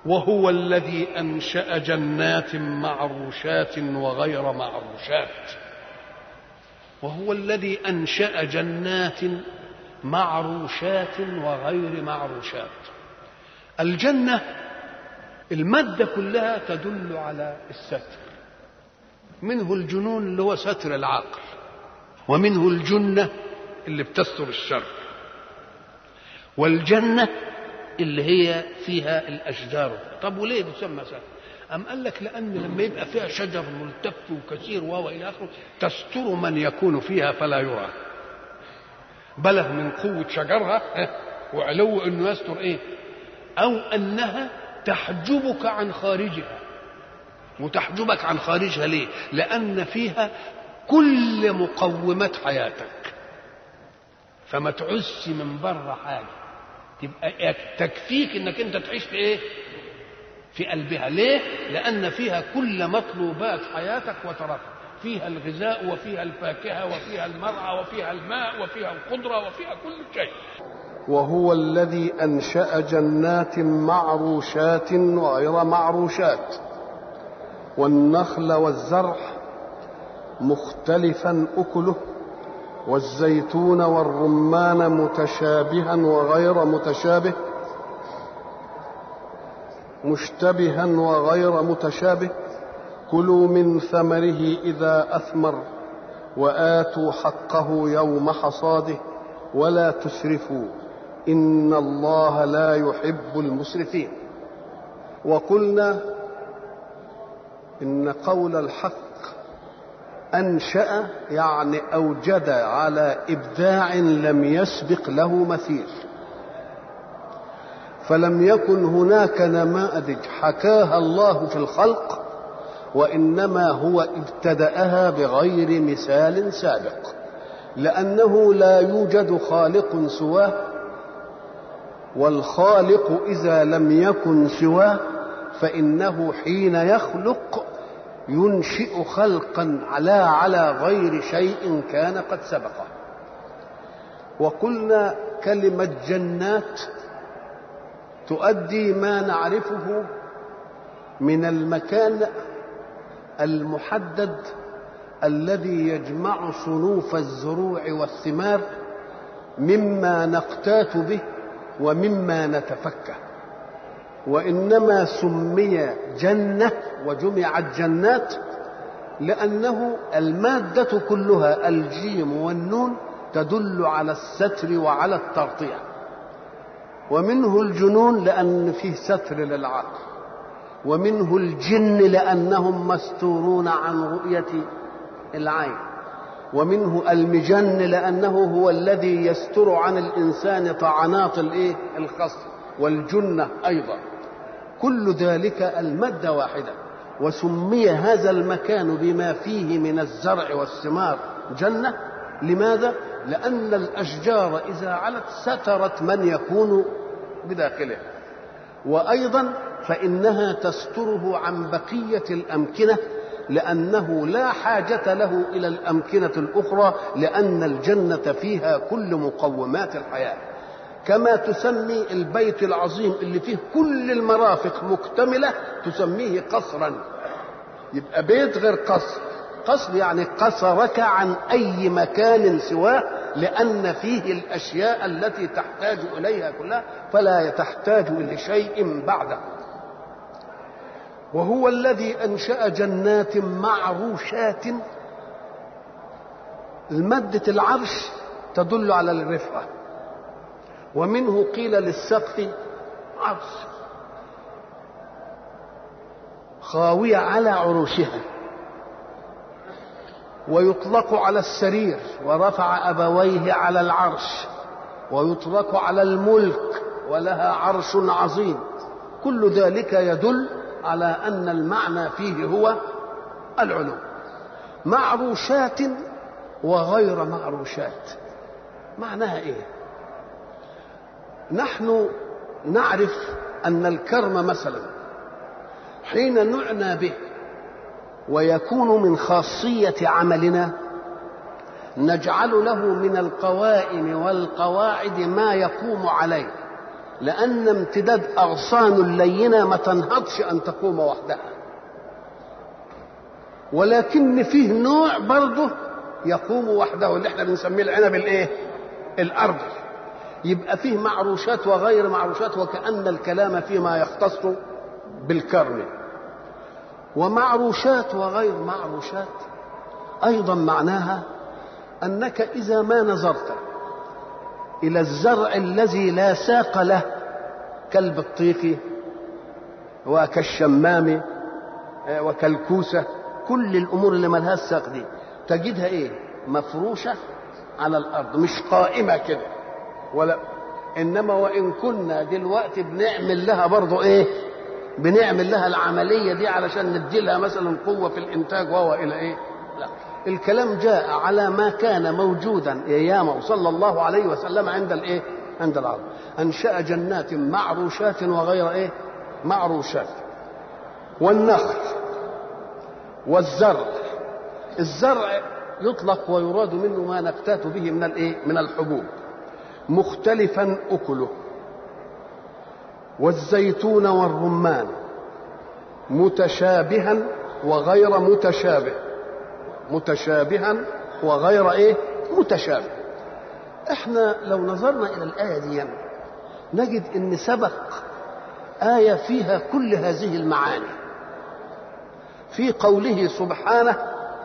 وهو الذي انشا جنات معروشات وغير معروشات وهو الذي انشا جنات معروشات وغير معروشات الجنه الماده كلها تدل على الستر منه الجنون اللي هو ستر العقل ومنه الجنه اللي بتستر الشر والجنه اللي هي فيها الاشجار طب وليه بتسمى ستر أم قال لك لأن لما يبقى فيها شجر ملتف وكثير وهو إلى آخره تستر من يكون فيها فلا يرى بلغ من قوة شجرها وعلو أنه يستر إيه أو أنها تحجبك عن خارجها وتحجبك عن خارجها ليه لأن فيها كل مقومات حياتك فما تعس من بره حاجة تبقى تكفيك انك انت تعيش في ايه في قلبها ليه لان فيها كل مطلوبات حياتك وترفع فيها الغذاء وفيها الفاكهه وفيها المرعى وفيها الماء وفيها الخضره وفيها كل شيء وهو الذي انشا جنات معروشات وغير معروشات والنخل والزرع مختلفا اكله والزيتون والرمان متشابها وغير متشابه مشتبها وغير متشابه كلوا من ثمره اذا اثمر واتوا حقه يوم حصاده ولا تسرفوا ان الله لا يحب المسرفين وقلنا ان قول الحق انشا يعني اوجد على ابداع لم يسبق له مثيل فلم يكن هناك نماذج حكاها الله في الخلق وانما هو ابتداها بغير مثال سابق لانه لا يوجد خالق سواه والخالق اذا لم يكن سواه فانه حين يخلق ينشئ خلقا على على غير شيء كان قد سبقه وقلنا كلمه جنات تؤدي ما نعرفه من المكان المحدد الذي يجمع صنوف الزروع والثمار مما نقتات به ومما نتفكه وانما سمي جنه وجمعت جنات لانه الماده كلها الجيم والنون تدل على الستر وعلى التغطيه ومنه الجنون لان فيه ستر للعقل ومنه الجن لانهم مستورون عن رؤيه العين ومنه المجن لانه هو الذي يستر عن الانسان طعنات الايه الخصم والجنه ايضا كل ذلك الماده واحده وسمي هذا المكان بما فيه من الزرع والثمار جنه لماذا لان الاشجار اذا علت سترت من يكون بداخلها وايضا فانها تستره عن بقيه الامكنه لانه لا حاجه له الى الامكنه الاخرى لان الجنه فيها كل مقومات الحياه كما تسمي البيت العظيم اللي فيه كل المرافق مكتمله تسميه قصرا يبقى بيت غير قصر قصر يعني قصرك عن اي مكان سواه لان فيه الاشياء التي تحتاج اليها كلها فلا تحتاج لشيء بعده وهو الذي انشا جنات معروشات المادة العرش تدل على الرفعة ومنه قيل للسقف عرش خاوية على عروشها ويطلق على السرير ورفع أبويه على العرش ويطلق على الملك ولها عرش عظيم كل ذلك يدل على أن المعنى فيه هو العلو معروشات وغير معروشات معناها ايه نحن نعرف ان الكرم مثلا حين نعنى به ويكون من خاصيه عملنا نجعل له من القوائم والقواعد ما يقوم عليه لأن امتداد أغصان اللينة ما تنهضش أن تقوم وحدها ولكن فيه نوع برضه يقوم وحده اللي احنا بنسميه العنب الايه؟ الأرض يبقى فيه معروشات وغير معروشات وكأن الكلام فيما يختص بالكرم ومعروشات وغير معروشات أيضا معناها أنك إذا ما نظرت إلى الزرع الذي لا ساق له كالبطيخ وكالشمام وكالكوسة كل الأمور اللي ملهاش ساق دي تجدها إيه مفروشة على الأرض مش قائمة كده ولا إنما وإن كنا دلوقتي بنعمل لها برضو إيه بنعمل لها العملية دي علشان ندي لها مثلا قوة في الإنتاج وهو إلى إيه لا الكلام جاء على ما كان موجودا ايامه صلى الله عليه وسلم عند الايه؟ عند العرب. انشا جنات معروشات وغير ايه؟ معروشات. والنخل والزرع الزرع يطلق ويراد منه ما نقتات به من الايه؟ من الحبوب. مختلفا اكله. والزيتون والرمان متشابها وغير متشابه. متشابها وغير ايه متشابه احنا لو نظرنا الى الايه دي نجد ان سبق ايه فيها كل هذه المعاني في قوله سبحانه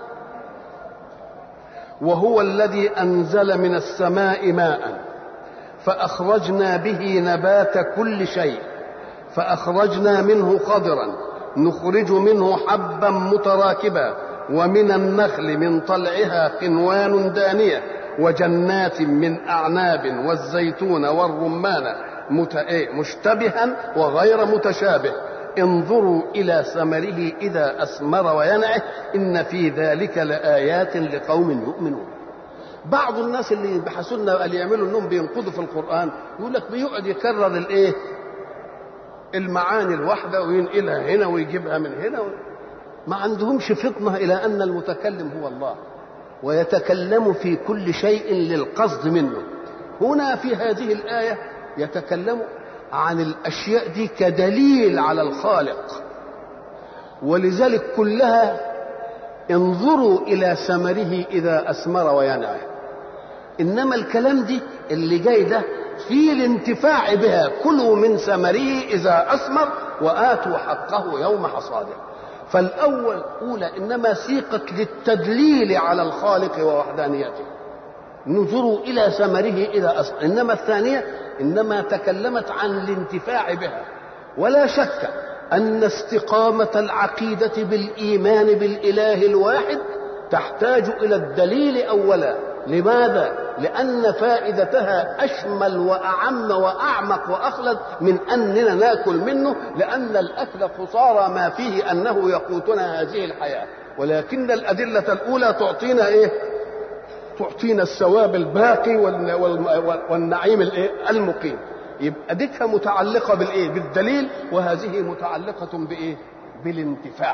وهو الذي انزل من السماء ماء فاخرجنا به نبات كل شيء فاخرجنا منه خضرا نخرج منه حبا متراكبا ومن النخل من طلعها قنوان دانية وجنات من أعناب والزيتون والرمان مشتبها وغير متشابه انظروا إلى ثمره إذا أثمر وينعه إن في ذلك لآيات لقوم يؤمنون بعض الناس اللي يبحثوا لنا اللي يعملوا انهم بينقضوا في القران يقول لك بيقعد يكرر الايه؟ المعاني الواحده وينقلها هنا ويجيبها من هنا و... ما عندهمش فطنة إلى أن المتكلم هو الله ويتكلم في كل شيء للقصد منه هنا في هذه الآية يتكلم عن الأشياء دي كدليل على الخالق ولذلك كلها انظروا إلى ثمره إذا أثمر وينعه إنما الكلام دي اللي جاي ده في الانتفاع بها كلوا من ثمره إذا أثمر وآتوا حقه يوم حصاده فالأول أولى إنما سيقت للتدليل على الخالق ووحدانيته نظروا إلى ثمره إذا أصل إنما الثانية إنما تكلمت عن الانتفاع بها ولا شك أن استقامة العقيدة بالإيمان بالإله الواحد تحتاج إلى الدليل أولا لماذا؟ لأن فائدتها أشمل وأعم وأعمق وأخلد من أننا ناكل منه لأن الأكل خسارة ما فيه أنه يقوتنا هذه الحياة ولكن الأدلة الأولى تعطينا إيه؟ تعطينا الثواب الباقي والنعيم الإيه؟ المقيم يبقى ديكها متعلقة بالإيه؟ بالدليل وهذه متعلقة بإيه؟ بالانتفاع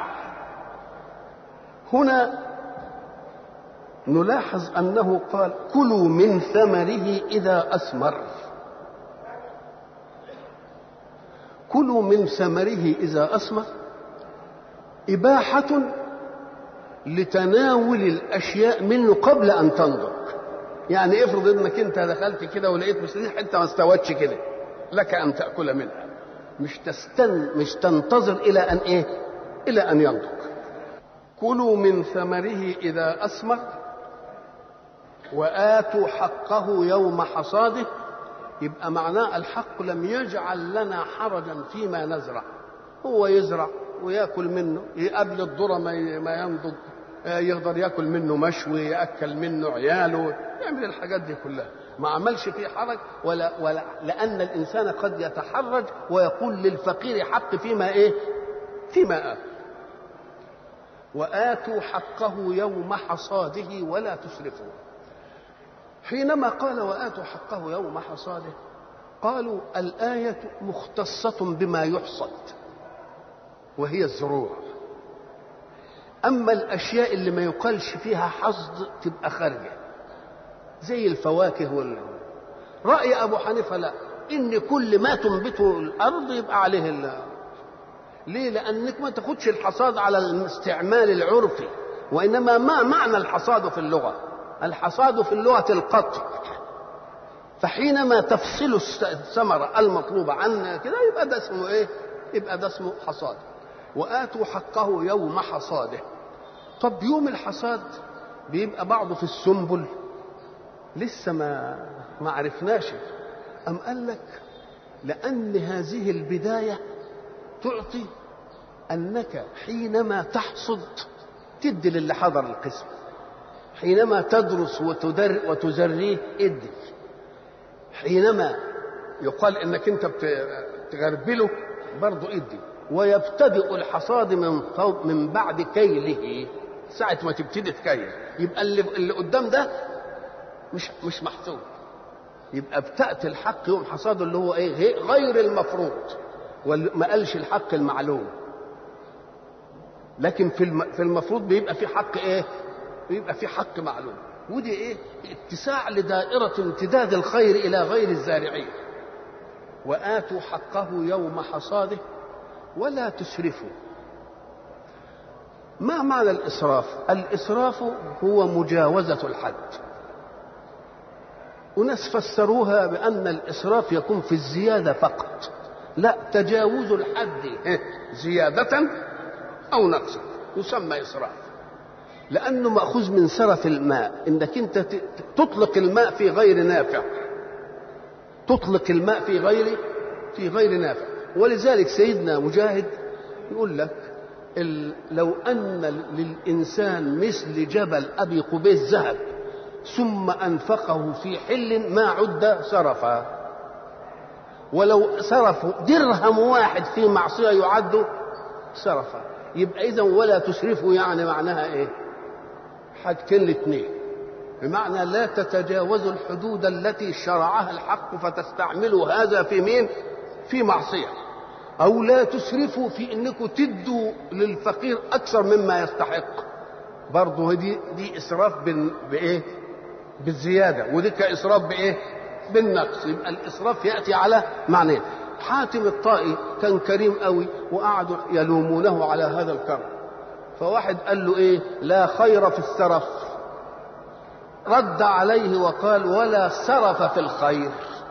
هنا نلاحظ انه قال كلوا من ثمره اذا اثمر كلوا من ثمره اذا اثمر اباحه لتناول الاشياء منه قبل ان تنضج يعني افرض انك انت دخلت كده ولقيت بس دي حته ما استوتش كده لك ان تاكل منها مش تستن مش تنتظر الى ان ايه الى ان ينضج كلوا من ثمره اذا اثمر وآتوا حقه يوم حصاده يبقى معناه الحق لم يجعل لنا حرجا فيما نزرع هو يزرع وياكل منه قبل الذرة ما ينضج يقدر ياكل منه مشوي ياكل منه عياله يعمل الحاجات دي كلها ما عملش فيه حرج ولا ولا لان الانسان قد يتحرج ويقول للفقير حق فيما ايه؟ فيما آكل وآتوا حقه يوم حصاده ولا تسرفوا حينما قال وآتوا حقه يوم حصاده قالوا الآية مختصة بما يحصد وهي الزروع أما الأشياء اللي ما يقالش فيها حصد تبقى خارجة زي الفواكه وال رأي أبو حنيفة لا ان كل ما تنبته الارض يبقى عليه الله ليه لانك ما تاخدش الحصاد على الاستعمال العرفي وانما ما معنى الحصاد في اللغه الحصاد في اللغه القطع فحينما تفصل الثمره المطلوبه عن كده يبقى ده اسمه ايه يبقى ده اسمه حصاد واتوا حقه يوم حصاده طب يوم الحصاد بيبقى بعضه في السنبل لسه ما ما عرفناش أم قال لك لأن هذه البداية تعطي أنك حينما تحصد تدي للي حضر القسم حينما تدرس وتدر وتزريه ادي حينما يقال انك انت بتغربله برضه ادي ويبتدئ الحصاد من فوق من بعد كيله ساعة ما تبتدي تكيل يبقى اللي, اللي قدام ده مش مش محسوب يبقى بتأتي الحق يوم حصاده اللي هو ايه غير المفروض وما قالش الحق المعلوم لكن في في المفروض بيبقى في حق ايه بيبقى في حق معلوم ودي ايه اتساع لدائرة امتداد الخير الى غير الزارعين وآتوا حقه يوم حصاده ولا تسرفوا ما معنى الإسراف الإسراف هو مجاوزة الحد وناس فسروها بأن الإسراف يكون في الزيادة فقط لا تجاوز الحد زيادة أو نقصا يسمى إسراف لأنه مأخوذ من سرف الماء إنك أنت تطلق الماء في غير نافع تطلق الماء في غير في غير نافع ولذلك سيدنا مجاهد يقول لك لو أن للإنسان مثل جبل أبي قبيس ذهب ثم أنفقه في حل ما عد سرفا ولو صرفوا درهم واحد في معصية يعد سرفا يبقى إذا ولا تسرفوا يعني معناها إيه حاجتين الاثنين بمعنى لا تتجاوزوا الحدود التي شرعها الحق فتستعملوا هذا في مين في معصية أو لا تسرفوا في أنكم تدوا للفقير أكثر مما يستحق برضه دي دي إسراف بإيه بالزيادة ودي كإسراف بإيه بالنقص يبقى الإسراف يأتي على معنى حاتم الطائي كان كريم قوي وقعدوا يلومونه على هذا الكرم فواحد قال له ايه لا خير في السرف رد عليه وقال ولا سرف في الخير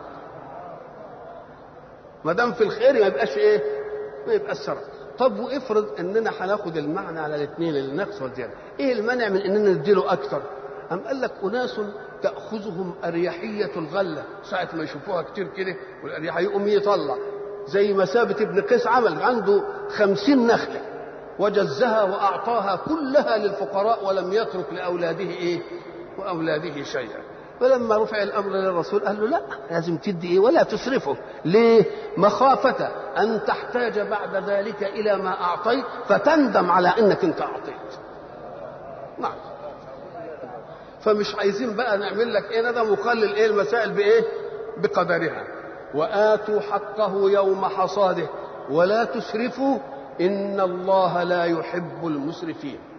ما دام في الخير ما يبقاش ايه ما يبقاش سرف طب وافرض اننا هناخد المعنى على الاثنين النقص والزياده ايه المانع من اننا نديله اكثر أم قال لك أناس تأخذهم أريحية الغلة ساعة ما يشوفوها كتير كده والأريحية يقوم يطلع زي ما ثابت ابن قيس عمل عنده خمسين نخلة وجزها وأعطاها كلها للفقراء ولم يترك لأولاده إيه وأولاده شيئا فلما رفع الأمر للرسول قال له لا لازم تدي إيه ولا تسرفه ليه مخافة أن تحتاج بعد ذلك إلى ما أعطيت فتندم على أنك أنت أعطيت نعم فمش عايزين بقى نعمل لك ايه ندم وقلل ايه المسائل بايه بقدرها واتوا حقه يوم حصاده ولا تسرفوا ان الله لا يحب المسرفين